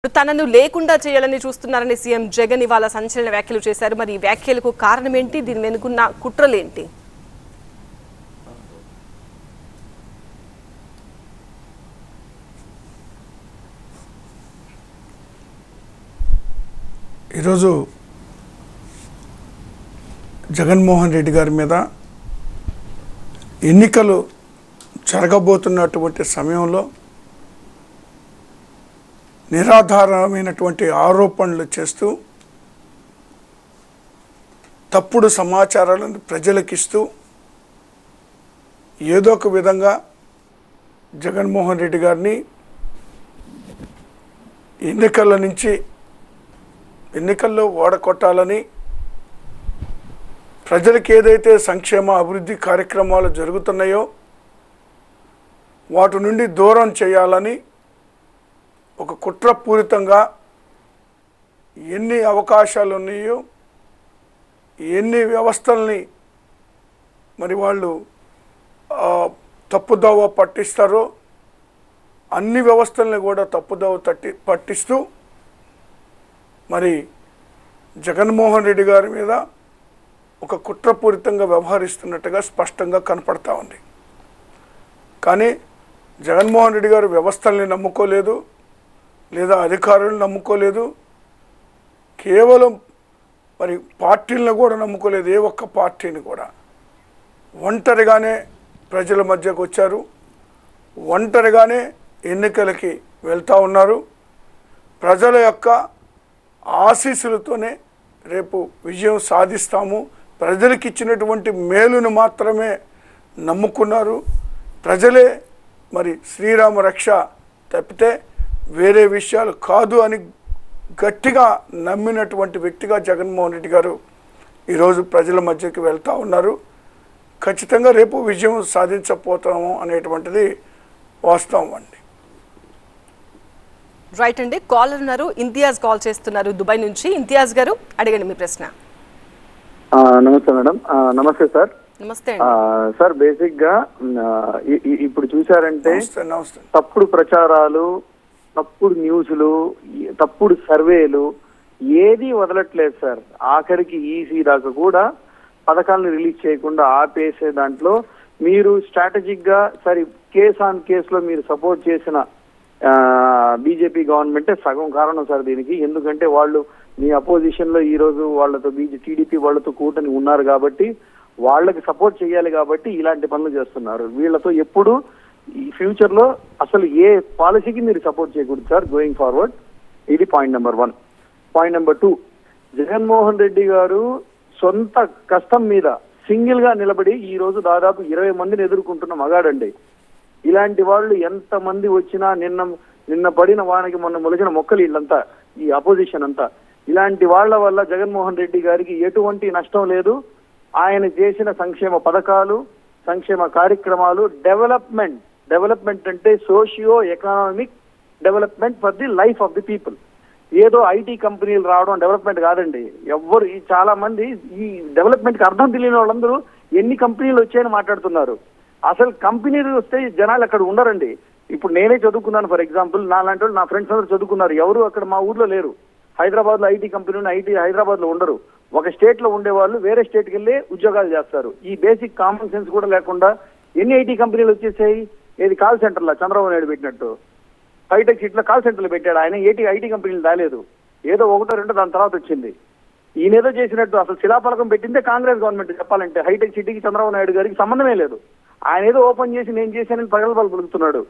తనను లేకుండా చేయాలని చూస్తున్నారని సీఎం జగన్ ఇవాళ సంచలన వ్యాఖ్యలు చేశారు మరి ఈ వ్యాఖ్యలకు కారణం ఏంటి దీని వెనుకున్న కుట్రలేంటి ఈరోజు జగన్మోహన్ రెడ్డి గారి మీద ఎన్నికలు జరగబోతున్నటువంటి సమయంలో నిరాధారమైనటువంటి ఆరోపణలు చేస్తూ తప్పుడు సమాచారాలను ప్రజలకిస్తూ ఏదో ఒక విధంగా జగన్మోహన్ రెడ్డి గారిని ఎన్నికల నుంచి ఎన్నికల్లో ఓడగొట్టాలని ప్రజలకు ఏదైతే సంక్షేమ అభివృద్ధి కార్యక్రమాలు జరుగుతున్నాయో వాటి నుండి దూరం చేయాలని ఒక కుట్రపూరితంగా ఎన్ని అవకాశాలు ఉన్నాయో ఎన్ని వ్యవస్థల్ని మరి వాళ్ళు ఆ, తప్పుదోవ పట్టిస్తారో అన్ని వ్యవస్థల్ని కూడా తప్పుదోవ తట్టి పట్టిస్తూ మరి జగన్మోహన్ రెడ్డి గారి మీద ఒక కుట్రపూరితంగా వ్యవహరిస్తున్నట్టుగా స్పష్టంగా కనపడతా ఉంది కానీ జగన్మోహన్ రెడ్డి గారు వ్యవస్థల్ని నమ్ముకోలేదు లేదా అధికారులను నమ్ముకోలేదు కేవలం మరి పార్టీలను కూడా నమ్ముకోలేదు ఏ ఒక్క పార్టీని కూడా ఒంటరిగానే ప్రజల మధ్యకు వచ్చారు ఒంటరిగానే ఎన్నికలకి వెళ్తూ ఉన్నారు ప్రజల యొక్క ఆశీస్సులతోనే రేపు విజయం సాధిస్తాము ప్రజలకు ఇచ్చినటువంటి మేలును మాత్రమే నమ్ముకున్నారు ప్రజలే మరి శ్రీరామ రక్ష తప్పితే వేరే విషయాలు కాదు అని గట్టిగా నమ్మినటువంటి వ్యక్తిగా జగన్మోహన్ రెడ్డి గారు ఈరోజు ప్రజల మధ్యకి వెళ్తూ ఉన్నారు ఖచ్చితంగా రేపు విజయం సాధించకపోతాము అనేటువంటిది వాస్తవం అండి రైట్ అండి కాలర్ ఉన్నారు ఇంతియాజ్ కాల్ చేస్తున్నారు దుబాయ్ నుంచి ఇంతియాజ్ గారు అడగండి మీ ప్రశ్న ఆ, నమస్తే మేడం ఆ, నమస్తే సార్ నమస్తే ఆ, అండి సార్ బేసిక్ గా ఆ, ఇ- ఇ- ఇప్పుడు చూసారంటే నమస్తే నమస్తే తప్పుడు ప్రచారాలు తప్పుడు న్యూస్లు ఈ తప్పుడు సర్వేలు ఏది వదలట్లేదు సార్ ఆఖరికి ఈసీ దాకా కూడా పథకాలను రిలీజ్ చేయకుండా ఆపేసే దాంట్లో మీరు స్ట్రాటజిక్ గా సరే కేస్ ఆన్ కేసులో మీరు సపోర్ట్ చేసిన బీజేపీ గవర్నమెంటే సగం కారణం సార్ దీనికి ఎందుకంటే వాళ్ళు మీ అపోజిషన్ లో ఈ రోజు వాళ్ళతో బీజే టీడీపీ వాళ్ళతో కూటమి ఉన్నారు కాబట్టి వాళ్ళకి సపోర్ట్ చేయాలి కాబట్టి ఇలాంటి పనులు చేస్తున్నారు వీళ్ళతో ఎప్పుడు ఈ ఫ్యూచర్ లో అసలు ఏ పాలసీకి మీరు సపోర్ట్ చేయకూడదు సార్ గోయింగ్ ఫార్వర్డ్ ఇది point number one point number two Jaganmohan Reddy గారు సొంత కష్టం మీద సింగిల్ గా నిలబడి ఈ రోజు దాదాపు ఇరవై మందిని ఎదుర్కొంటున్న మగాడండి ఇలాంటి వాళ్ళు ఎంత మంది వచ్చినా నిన్న నిన్న పడిన వానకి మొన్న మొలిచిన మొక్కలు వీళ్ళంతా ఈ అపోజిషన్ అంతా ఇలాంటి వాళ్ళ వల్ల జగన్మోహన్ రెడ్డి గారికి ఎటువంటి నష్టం లేదు ఆయన చేసిన సంక్షేమ పథకాలు సంక్షేమ కార్యక్రమాలు డెవలప్మెంట్ డెవలప్మెంట్ అంటే socio economic development for the life of the people ఏదో ఐటీ కంపెనీలు రావడం డెవలప్మెంట్ కాదండి ఎవ్వరు ఈ చాలా మంది ఈ డెవలప్మెంట్ కి అర్థం తెలియని వాళ్ళందరూ ఎన్ని కంపెనీలు వచ్చాయని మాట్లాడుతున్నారు అసలు కంపెనీలు వస్తే జనాలు అక్కడ ఉండరండి ఇప్పుడు నేనే చదువుకున్నాను ఫర్ ఎగ్జాంపుల్ నా లాంటి వాళ్ళు నా ఫ్రెండ్స్ అందరూ చదువుకున్నారు ఎవరు అక్కడ మా ఊర్లో లేరు హైదరాబాద్ లో ఐటీ కంపెనీ ఐటీ హైదరాబాద్ లో ఉండరు ఒక స్టేట్ లో ఉండే వాళ్ళు వేరే స్టేట్ కి వెళ్ళి ఉద్యోగాలు చేస్తారు ఈ బేసిక్ కామన్ సెన్స్ కూడా లేకుండా ఎన్ని ఐటీ కంపెనీలు వచ్చేసాయి ఏది కాల్ సెంటర్లో చంద్రబాబు నాయుడు పెట్టినట్టు హైటెక్ సిటీలో కాల్ సెంటర్లు పెట్టాడు ఆయన ఏటీ ఐటీ కంపెనీలు రాలేదు ఏదో ఒకటో రెండో దాని తర్వాత వచ్చింది ఈయన ఏదో చేసినట్టు అసలు శిలాఫలకం పెట్టిందే కాంగ్రెస్ గవర్నమెంట్ చెప్పాలంటే హైటెక్ సిటీకి చంద్రబాబు నాయుడు గారికి సంబంధమే లేదు ఆయన ఏదో ఓపెన్ చేసి నేను చేశానని ప్రగల్భాలు పలుకుతున్నాడు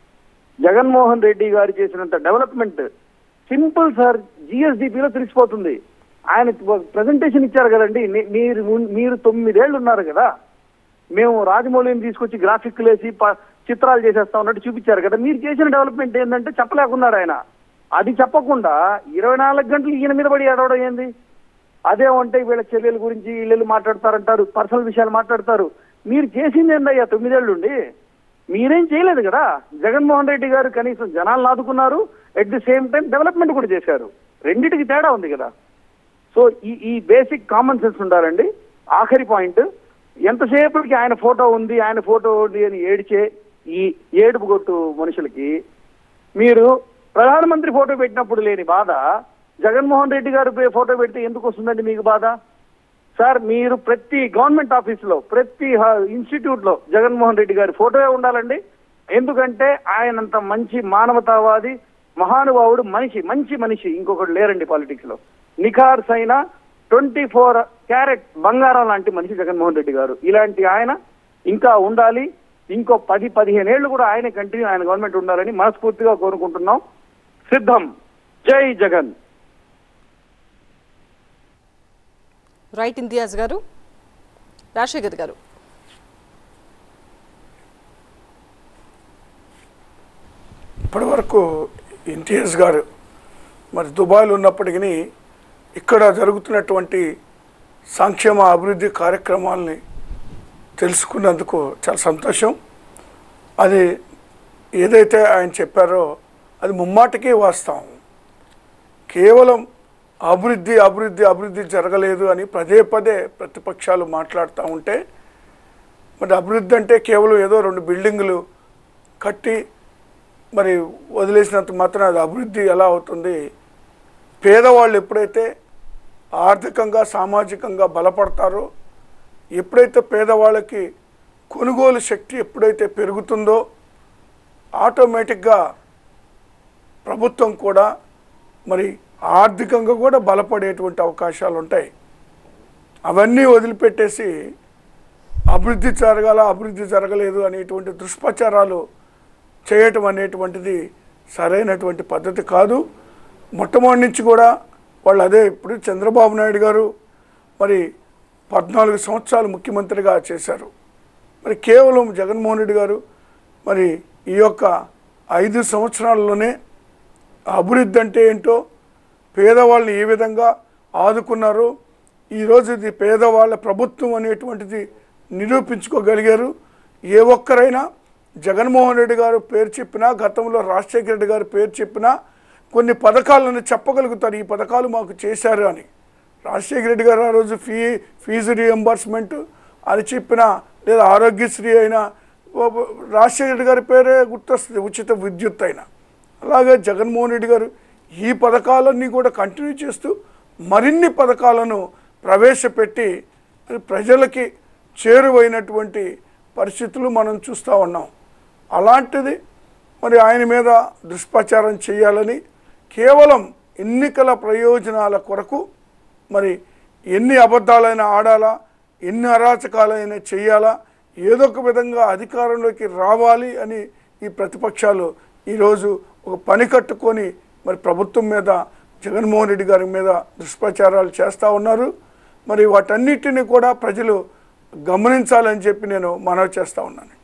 జగన్మోహన్ రెడ్డి గారు చేసినంత డెవలప్మెంట్ సింపుల్ సార్ జిఎస్డిపిలో తెలిసిపోతుంది ఆయన ప్రజెంటేషన్ ఇచ్చారు కదండి ని- మీరు మున్- మీరు తొమ్మిదేళ్లు ఉన్నారు కదా మేము రాజమౌళిని తీసుకొచ్చి గ్రాఫిక్లు వేసి ప- చిత్రాలు చేసేస్తా ఉన్నట్టు చూపించారు కదా మీరు చేసిన డెవలప్మెంట్ ఏంటంటే చెప్పలేకున్నారు ఆయన అది చెప్పకుండా ఇరవై నాలుగు గంటలు ఈయన మీద పడి ఏడవడం ఏంది అదే ఉంటే వీళ్ళ చర్యల గురించి వీళ్ళు మాట్లాడతారంటారు పర్సనల్ విషయాలు మాట్లాడతారు మీరు చేసింది ఏందయ్యా తొమ్మిదేళ్ళుండి మీరేం చేయలేదు కదా జగన్మోహన్ రెడ్డి గారు కనీసం జనాలను ఆదుకున్నారు at the same time development కూడా చేశారు రెండిటికి తేడా ఉంది కదా సో ఈ ఈ బేసిక్ కామన్ సెన్స్ ఉండాలండి ఆఖరి పాయింట్ ఎంతసేపటికి ఆయన ఫోటో ఉంది ఆయన ఫోటో ఉంది అని ఏడిచే ఈ ఏడుపు కొట్టు మనుషులకి మీరు ప్రధానమంత్రి ఫోటో పెట్టినప్పుడు లేని బాధ జగన్మోహన్ రెడ్డి గారు పే- ఫోటో పెడితే ఎందుకు వస్తుందండి మీకు బాధ సార్ మీరు ప్రతి గవర్నమెంట్ ఆఫీస్ లో ప్రతి ఇన్స్టిట్యూట్ లో జగన్మోహన్ రెడ్డి గారి ఫోటో ఉండాలండి ఎందుకంటే ఆయనంత మంచి మానవతావాది మహానుభావుడు మనిషి మంచి మనిషి ఇంకొకటి లేరండి పాలిటిక్స్ లో నిఖార్స్ అయిన ట్వంటీ ఫోర్ క్యారెట్ బంగారం లాంటి మనిషి జగన్మోహన్ రెడ్డి గారు ఇలాంటి ఆయన ఇంకా ఉండాలి ఇంకో పది పదిహేను ఏళ్ళు కూడా ఆయన కంటిన్యూ ఆయన గవర్నమెంట్ ఉండాలని మనస్ఫూర్తిగా కోరుకుంటున్నాం సిద్ధం జై జగన్ రైట్ ఇంతియాజ్ గారు రాజశేఖర్ గారు ఇప్పటి వరకు ఇంటియాజ్ గారు మరి దుబాయ్లో ఉన్నప్పటికీ ఇక్కడ జరుగుతున్నటువంటి సంక్షేమ అభివృద్ధి కార్యక్రమాలని తెలుసుకున్నందుకు చాలా సంతోషం అది ఏదైతే ఆయన చెప్పారో అది ముమ్మాటికి వాస్తవం కేవలం అభివృద్ధి అభివృద్ధి అభివృద్ధి జరగలేదు అని పదే పదే ప్రతిపక్షాలు మాట్లాడుతూ ఉంటే మరి అభివృద్ధి అంటే కేవలం ఏదో రెండు బిల్డింగులు కట్టి మరి వదిలేసినంత మాత్రం అది అభివృద్ధి ఎలా అవుతుంది పేదవాళ్ళు ఎప్పుడైతే ఆర్థికంగా సామాజికంగా బలపడతారో ఎప్పుడైతే పేదవాళ్ళకి కొనుగోలు శక్తి ఎప్పుడైతే పెరుగుతుందో ఆటోమేటిక్గా ప్రభుత్వం కూడా మరి ఆర్థికంగా కూడా బలపడేటువంటి అవకాశాలు ఉంటాయి అవన్నీ వదిలిపెట్టేసి అభివృద్ధి జరగాల అభివృద్ధి జరగలేదు అనేటువంటి దుష్ప్రచారాలు చేయటం అనేటువంటిది సరైనటువంటి పద్ధతి కాదు మొట్టమొదటి నుంచి కూడా వాళ్ళు అదే ఇప్పుడు చంద్రబాబు నాయుడు గారు మరి పద్నాలుగు సంవత్సరాలు ముఖ్యమంత్రిగా చేశారు మరి కేవలం జగన్మోహన్ రెడ్డి గారు మరి ఈ యొక్క ఐదు సంవత్సరాల్లోనే అభివృద్ధి అంటే ఏంటో పేదవాళ్ళని ఏ విధంగా ఆదుకున్నారు ఈరోజు ఇది పేదవాళ్ళ ప్రభుత్వం అనేటువంటిది నిరూపించుకోగలిగారు ఏ ఒక్కరైనా జగన్మోహన్ రెడ్డి గారు పేరు చెప్పినా గతంలో రాజశేఖర రెడ్డి గారు పేరు చెప్పినా కొన్ని పథకాలను చెప్పగలుగుతారు ఈ పథకాలు మాకు చేశారు అని రాజశేఖర రెడ్డి గారు ఆ రోజు ఫీ ఫీజు రియంబర్స్మెంట్ అని చెప్పినా లేదా ఆరోగ్యశ్రీ అయినా ఓ- రాజశేఖర రెడ్డి గారి పేరే గుర్తొస్తుంది ఉచిత విద్యుత్ అయినా అలాగే జగన్మోహన్ రెడ్డి గారు ఈ పథకాలన్నీ కూడా కంటిన్యూ చేస్తూ మరిన్ని పథకాలను ప్రవేశపెట్టి మరి ప్రజలకి చేరువైనటువంటి పరిస్థితులు మనం చూస్తూ ఉన్నాం అలాంటిది మరి ఆయన మీద దుష్ప్రచారం చేయాలని కేవలం ఎన్నికల ప్రయోజనాల కొరకు మరి ఎన్ని అబద్ధాలైనా ఆడాలా ఎన్ని అరాచకాలైనా చేయాలా ఏదో ఒక విధంగా అధికారంలోకి రావాలి అని ఈ ప్రతిపక్షాలు ఈరోజు ఒక పని కట్టుకొని మరి ప్రభుత్వం మీద జగన్మోహన్ రెడ్డి గారి మీద దుష్ప్రచారాలు చేస్తూ ఉన్నారు మరి వాటన్నిటిని కూడా ప్రజలు గమనించాలని చెప్పి నేను మనవి చేస్తూ ఉన్నాను